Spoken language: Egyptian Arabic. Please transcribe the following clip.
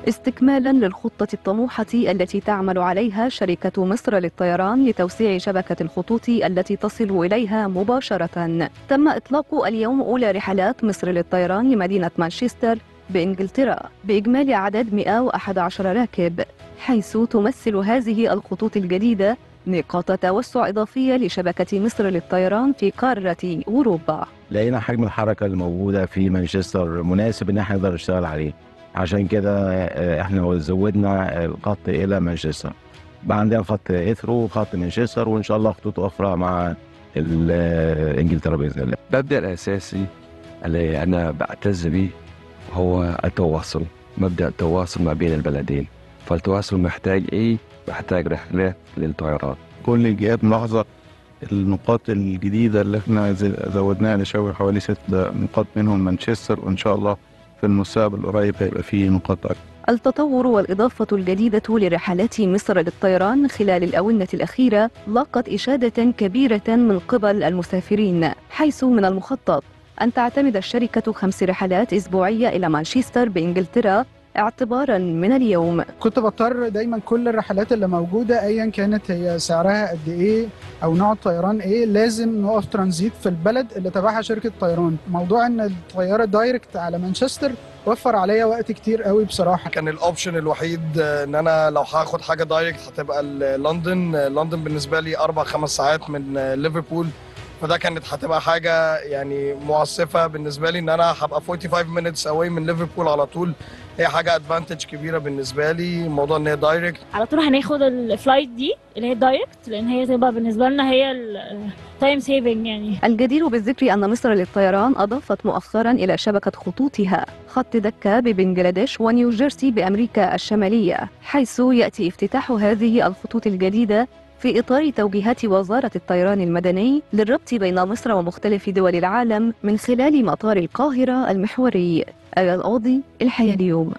استكمالا للخطة الطموحة التي تعمل عليها شركة مصر للطيران لتوسيع شبكة الخطوط التي تصل إليها مباشرة تم إطلاق اليوم أولى رحلات مصر للطيران لمدينة مانشستر بإنجلترا بإجمالي عدد 111 راكب حيث تمثل هذه الخطوط الجديدة نقاط توسع إضافية لشبكة مصر للطيران في قارة أوروبا لقينا حجم الحركه اللي موجوده في مانشستر مناسب ان احنا نقدر نشتغل عليه عشان كده آه، احنا زودنا الخط الى مانشستر بقى عندنا خط اثرو وخط مانشستر وان شاء الله خطوط اخرى مع ال- آه، انجلترا باذن الله المبدأ الأساسي اللي أنا بعتز به هو التواصل مبدأ التواصل ما بين البلدين فالتواصل محتاج إيه؟ محتاج رحلة للطيران كل جهات ملاحظة النقاط الجديدة اللي احنا ز- زودناها لشاور حوالي ست نقاط منهم مانشستر وإن شاء الله في المستقبل القريب هيبقى فيه نقاط أكتر التطور والإضافة الجديدة لرحلات مصر للطيران خلال الأونة الأخيرة لاقت إشادة كبيرة من قبل المسافرين حيث من المخطط أن تعتمد الشركة خمس رحلات أسبوعية إلى مانشستر بإنجلترا اعتبارا من اليوم كنت بضطر دايما كل الرحلات اللي موجوده ايا كانت هي سعرها قد ايه او نوع الطيران ايه لازم نقف ترانزيت في البلد اللي تبعها شركه طيران موضوع ان الطياره دايركت على مانشستر وفر عليا وقت كتير قوي بصراحه كان الاوبشن الوحيد آه، ان انا لو هاخد حاجه دايركت هتبقى ل- لندن آه، لندن بالنسبه لي اربع خمس ساعات من آه، ليفربول فده كانت هتبقى حاجه يعني معسفه بالنسبه لي ان انا هبقى 45 minutes away من ليفربول على طول هي حاجه ادفانتج كبيره بالنسبه لي موضوع ان هي دايركت على طول هناخد الفلايت دي اللي هي دايركت لان هي تبقى بالنسبه لنا هي التايم سيفنج يعني الجدير بالذكر أن مصر للطيران أضافت مؤخرا إلى شبكة خطوطها خط دكة ببنجلاديش ونيوجيرسي بأمريكا الشمالية حيث يأتي افتتاح هذه الخطوط الجديدة في إطار توجيهات وزارة الطيران المدني للربط بين مصر ومختلف دول العالم من خلال مطار القاهرة المحوري آية القاضي الحياة اليوم